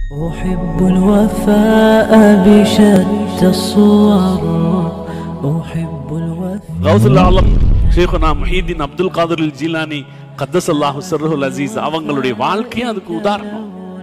أحب الوفاء بشتى الصور أحب الوفاء கௌசுல் ஆலம் ஷேகுனா முஹீதீன் அப்துல் காதர் ஜீலானி கத்தஸ் அல்லாஹு சர்ருல் அசீஸ் அவங்களுடைய வாழ்க்கையும் அதுக்கு உதாரணம்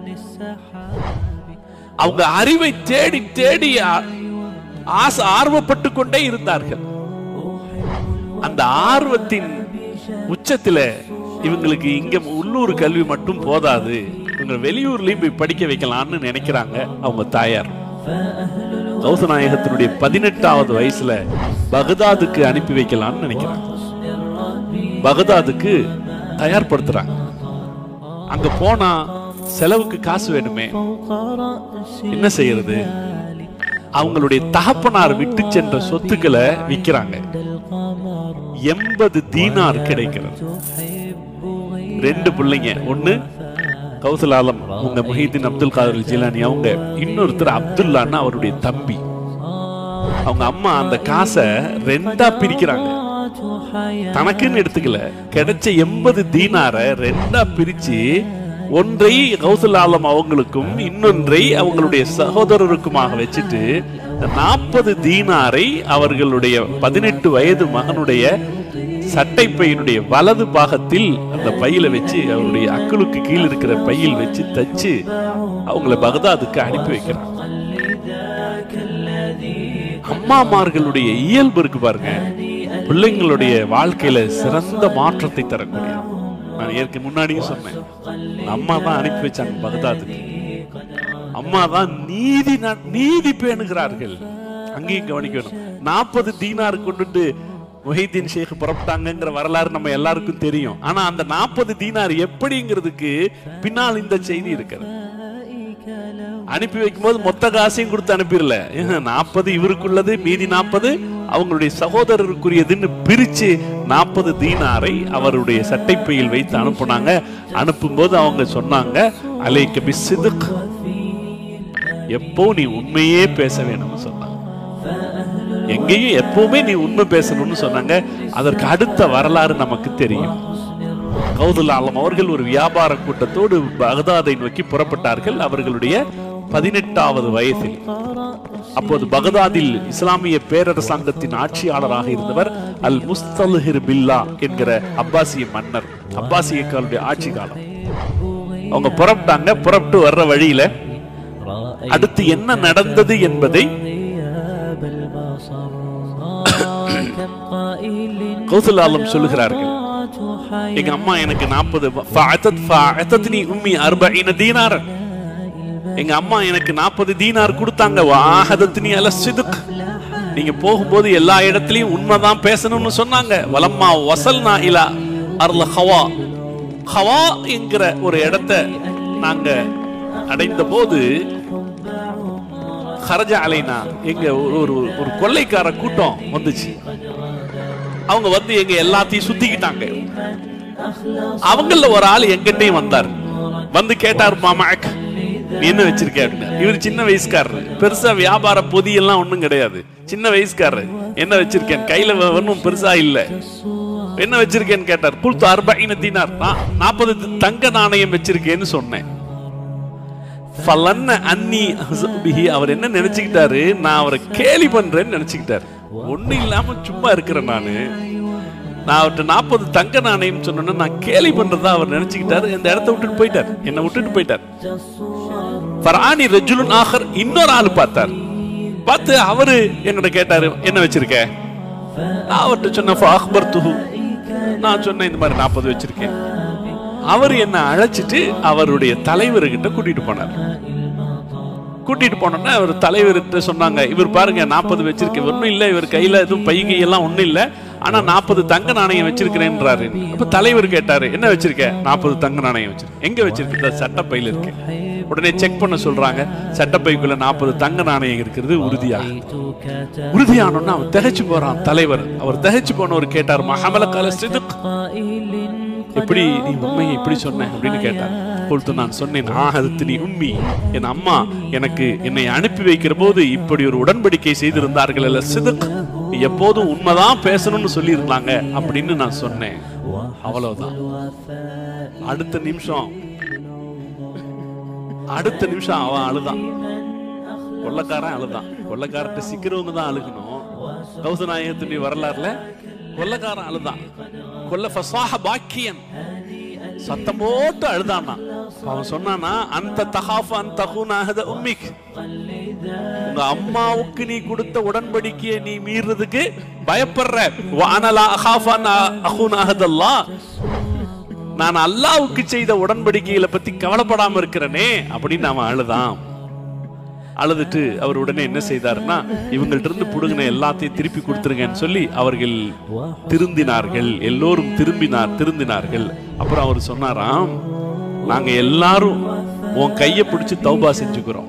அவங்க அறிவை தேடி தேடி ஆ- ஆசை ஆர்வப்பட்டு கொண்டே இருந்தார்கள் அந்த ஆர்வத்தின் உச்சத்துல இவங்களுக்கு இங்க உள்ளூர் கல்வி மட்டும் போதாது இவங்க வெளியூர்லயும் போய் படிக்க வைக்கலாம்னு நினைக்கிறாங்க அவங்க தாயார் கௌசநாயகத்தினுடைய பதினெட்டாவது வயசுல பகதாதுக்கு அனுப்பி வைக்கலாம்னு நினைக்கிறாங்க பகதாதுக்கு தயார்படுத்துறாங்க அங்க போனா செலவுக்கு காசு வேணுமே فوق رأس என்ன செய்யறது அவங்களுடைய தகப்பனார் விட்டு சென்ற சொத்துக்களை விக்கிறாங்க القمر எண்பது தீனார் கிடைக்கிறது تحب غير ரெண்டு பிள்ளைங்க ஒண்ணு கௌசல் ஆலம் உங்க முஹீதீன் அப்துல் காதர் ஜிலானி அவங்க இன்னொருத்தர் அப்துல்லான்னு அவருடைய தம்பி அவங்க அம்மா அந்த காசை ரெண்டா பிரிக்கிறாங்க حياة தனக்குன்னு எடுத்துக்கல கிடைச்ச எண்பது தீனாரை ரெண்டா பிரிச்சு ஒன்றை கௌசல் ஆலம் அவங்களுக்கும் இன்னொன்றை அவங்களுடைய சகோதரருக்குமாக வச்சுட்டு நாற்பது தீனாரை அவர்களுடைய பதினெட்டு வயது மகனுடைய சட்டைப்பையினுடைய வலது பாகத்தில் அந்த பையில வச்சு அவருடைய அக்களுக்கு கீழ் இருக்கிற பையில் வச்சு தச்சு அவங்கள பகதாதுக்கு அனுப்பி வைக்கிறாங்க அம்மாமார்களுடைய இயல்பு இருக்கு பாருங்க பிள்ளைங்களுடைய வாழ்க்கையில சிறந்த மாற்றத்தை தரக்கூடிய நான் ஏற்க முன்னாடியும் சொன்னேன் அம்மா தான் அனுப்பி வச்சாங்க பகதாதுக்கு அம்மா தான் நீதி ந- நீதி பேணுகிறார்கள் அங்கேயும் கவனிக்க வேணும் நாற்பது தீனார் கொண்டுட்டு முஹிதீன் ஷேக் புறப்பட்டாங்கங்கிற வரலாறு நம்ம எல்லாருக்கும் தெரியும் ஆனா அந்த நாற்பது தீனார் எப்படிங்கிறதுக்கு பின்னால் இந்த செய்தி இருக்கிறது அனுப்பி வைக்கும்போது மொத்த காசையும் கொடுத்து அனுப்பிடல நாற்பது இவருக்குள்ளது மீதி நாற்பது அவங்களுடைய சகோதரருக்குரியதுன்னு பிரிச்சு நாற்பது தீனாரை அவருடைய சட்டைப்பையில் வைத்து அனுப்புனாங்க அனுப்பும்போது அவங்க சொன்னாங்க அலைக்க பிசிதுக் எப்போ நீ உண்மையே பேச வேணும்னு சொன்னாங்க எங்கேயும் எப்பவுமே நீ உண்மை பேசணும்னு சொன்னாங்க அதற்கு அடுத்த வரலாறு நமக்கு தெரியும் கௌதுல் ஆலம் அவர்கள் ஒரு வியாபார கூட்டத்தோடு பகதாதை நோக்கி புறப்பட்டார்கள் அவர்களுடைய பதினெட்டாவது வயதில் அப்போது பகதாதில் இஸ்லாமிய பேரரசாங்கத்தின் ஆட்சியாளராக இருந்தவர் அல் முஸ்தல்ஹிர் பில்லா என்கிற அப்பாசிய மன்னர் அப்பாசியக்காருடைய ஆட்சி காலம் அவங்க புறப்பட்டாங்க புறப்பட்டு வர்ற வழியில رأيت அடுத்து என்ன நடந்தது என்பதை غياب البصر كم قائل கௌசல் ஆலம் சொல்லுகிறார்கள் قرأت حياة எங்க அம்மா எனக்கு நாற்பது உம்மி அர்பீன தீனார் எங்க அம்மா எனக்கு நாற்பது தீனார் கொடுத்தாங்க வாஹதத்னி அல சிதுக் நீங்க போகும்போது எல்லா இடத்துலயும் உண்மைதான் பேசணும்னு சொன்னாங்க வலம்மா வசல்னா இலா அர்ல ஹவா ஹவா என்கிற ஒரு இடத்தை நாங்க அடைந்த போது ஹரஜ அலைனா எங்க ஒரு ஒரு ஒரு கொள்ளைக்கார கூட்டம் வந்துச்சு அவங்க வந்து எங்க எல்லாத்தையும் சுத்திக்கிட்டாங்க அவங்கள ஒரு ஆள் எங்கிட்டையும் வந்தார் வந்து கேட்டார் மாமாக் நீ என்ன வச்சிருக்க அப்படின்னு இவர் சின்ன வயசுக்காரரு பெருசா வியாபார பொதி எல்லாம் ஒண்ணும் கிடையாது சின்ன வயசுக்காரரு என்ன வச்சிருக்கேன் கையில ஒன்றும் பெருசா இல்ல என்ன வச்சிருக்கேன்னு கேட்டார் குல்து அர்பைன தீனார் நான் நாற்பது தங்க நாணயம் வச்சிருக்கேன்னு சொன்னேன் ஃபலன்ன அன்னி அஹ்ஸபிஹி. அவர் என்ன நினைச்சுக்கிட்டாரு நான் அவரை கேலி பண்றேன்னு நினைச்சுக்கிட்டாரு ஒண்ணு இல்லாம சும்மா இருக்கிறேன் நானு நான் அவர்கிட்ட நாற்பது தங்க நாணயம் சொன்னேன்னா நான் கேலி பண்றதா அவர் நினைச்சுக்கிட்டாரு இந்த இடத்த விட்டுட்டு போயிட்டார் என்னை விட்டுட்டு போயிட்டார் ஃபரானி ரஜுலுன் ஆஹர் இன்னொரு ஆள் பார்த்தார் பார்த்து அவரு என்கிட்ட கேட்டாரு என்ன வச்சிருக்க நான் அவர்கிட்ட சொன்ன அக்பர் துஹு நான் சொன்னேன் இந்த மாதிரி நாற்பது வச்சிருக்கேன் அவர் என்ன அழைச்சிட்டு அவருடைய தலைவர்கிட்ட கூட்டிட்டு போனார் கூட்டிட்டு போனோம்னா அவர் தலைவர்கிட்ட சொன்னாங்க இவர் பாருங்க நாற்பது வச்சிருக்க ஒன்றும் இல்லை இவர் கையில எதுவும் பைகை எல்லாம் ஒன்றும் இல்லை ஆனா நாற்பது தங்க நாணயம் வச்சிருக்கிறேன்றாரு அப்ப தலைவர் கேட்டாரு என்ன வச்சிருக்க நாற்பது தங்க நாணயம் வச்சிருக்க எங்க வச்சிருக்க இந்த சட்டப்பையில இருக்கு உடனே செக் பண்ண சொல்றாங்க சட்டப்பைக்குள்ள நாற்பது தங்க நாணயம் இருக்கிறது உறுதியா كتب உறுதியானோன்னா அவன் திகைச்சு போறான் தலைவர் அவர் திகைச்சு போனவர் கேட்டார் மஹமல கால சிதுக் قائل எப்படி நீ உண்மையை இப்படி சொன்ன அப்படின்னு கேட்டார் பொழுது நான் சொன்னேன் ஆஹதத்து நீ உண்மை என் அம்மா எனக்கு என்னை அனுப்பி வைக்கிற போது இப்படி ஒரு உடன்படிக்கை செய்திருந்தார்கள் அல்ல சிதுக் நீ எப்போதும் உண்மைதான் பேசணும்னு சொல்லியிருந்தாங்க அப்படின்னு நான் சொன்னேன் அவ்வளவுதான் அடுத்த நிமிஷம் அடுத்த நிமிஷம் அவன் அழுதான் கொள்ளக்காரன் அழுதான் கொள்ளக்காரர்கிட்ட சிக்கிறவங்க தான் அழுகணும் கௌசநாயகத்தினுடைய வரலாறுல கொள்ளக்காரன் அழுதான் கொல்ல ஃபசாஹ பாக்கியன் சத்தம் போட்டு அழுதானா அவன் சொன்னானா அந்த தகாஃப அந்த தகுனாகத உம்மிக் உங்க அம்மாவுக்கு நீ கொடுத்த உடன்படிக்கையை நீ மீறதுக்கு பயப்படுற வானலா அகாஃபான் அகுனாகதல்லா நான் அல்லாவுக்கு செய்த உடன்படிக்கைகளை பத்தி கவலைப்படாம இருக்கிறனே அப்படின்னு அவன் அழுதான் அழுதுட்டு அவர் உடனே என்ன செய்தாருன்னா இவங்கள்ட்ட இருந்து புடுங்கின எல்லாத்தையும் திருப்பி கொடுத்துருங்கன்னு சொல்லி அவர்கள் திருந்தினார்கள் எல்லோரும் திரும்பினார் திருந்தினார்கள் அப்புறம் அவர் சொன்னாராம் நாங்க எல்லாரும் உன் கையை பிடிச்சு தௌபா செஞ்சுக்கிறோம்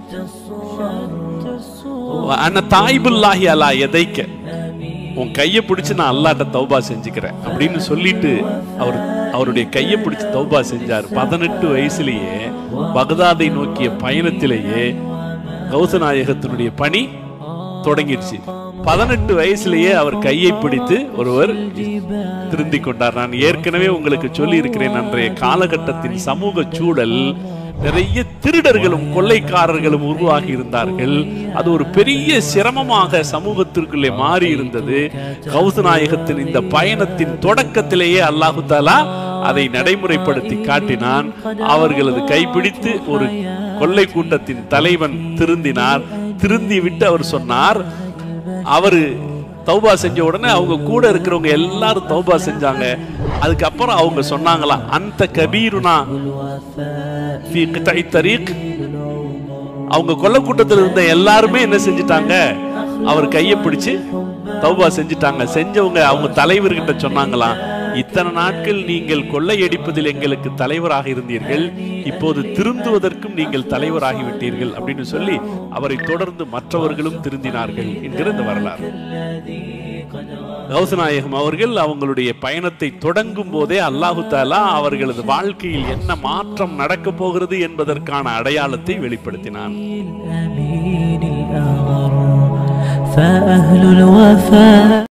அண்ணா தாய்புல்லாஹி அலா எதைக்க உன் கையை பிடிச்சு நான் அல்லாட்ட தௌபா செஞ்சுக்கிறேன் அப்படின்னு சொல்லிட்டு அவர் அவருடைய கையை பிடிச்சு தௌபா செஞ்சார் பதினெட்டு வயசுலயே பகதாதை நோக்கிய பயணத்திலேயே கௌசநாயகத்தினுடைய பணி தொடங்கிடுச்சு பதினெட்டு வயசுலயே அவர் கையை பிடித்து ஒருவர் திருந்தி கொண்டார் நான் ஏற்கனவே உங்களுக்கு சொல்லி இருக்கிறேன் அன்றைய காலகட்டத்தின் சமூக சூழல் நிறைய திருடர்களும் கொள்ளைக்காரர்களும் உருவாகி இருந்தார்கள் அது ஒரு பெரிய சிரமமாக சமூகத்திற்குள்ளே மாறி இருந்தது கௌசநாயகத்தின் இந்த பயணத்தின் தொடக்கத்திலேயே அல்லாஹு தாலா அதை நடைமுறைப்படுத்தி காட்டினான் அவர்களது கைப்பிடித்து ஒரு கொள்ளை கூட்டத்தின் தலைவன் திருந்தினார் திருந்தி விட்டு அவர் சொன்னார் அவரு தௌபா செஞ்ச உடனே அவங்க கூட இருக்கிறவங்க எல்லாரும் தௌபா செஞ்சாங்க அதுக்கப்புறம் அவங்க சொன்னாங்களா அந்த கபீருனா ஃபீ கிதாஇ தரீக் அவங்க கொல்ல கூட்டத்தில் இருந்த எல்லாருமே என்ன செஞ்சிட்டாங்க அவர் கையை பிடிச்சு தௌபா செஞ்சிட்டாங்க செஞ்சவங்க அவங்க தலைவர்கிட்ட சொன்னாங்களாம் இத்தனை நாட்கள் நீங்கள் கொள்ளையடிப்பதில் எங்களுக்கு தலைவராக இருந்தீர்கள் இப்போது திருந்துவதற்கும் நீங்கள் தலைவராகி விட்டீர்கள் அப்படின்னு சொல்லி அவரை தொடர்ந்து மற்றவர்களும் திருந்தினார்கள் என்கிற இந்த வரலாறு கௌசநாயகம் அவர்கள் அவங்களுடைய பயணத்தை தொடங்கும் போதே அல்லாஹு தாலா அவர்களது வாழ்க்கையில் என்ன மாற்றம் நடக்க போகிறது என்பதற்கான அடையாளத்தை வெளிப்படுத்தினான் الأمين الأغر فأهل الوفاء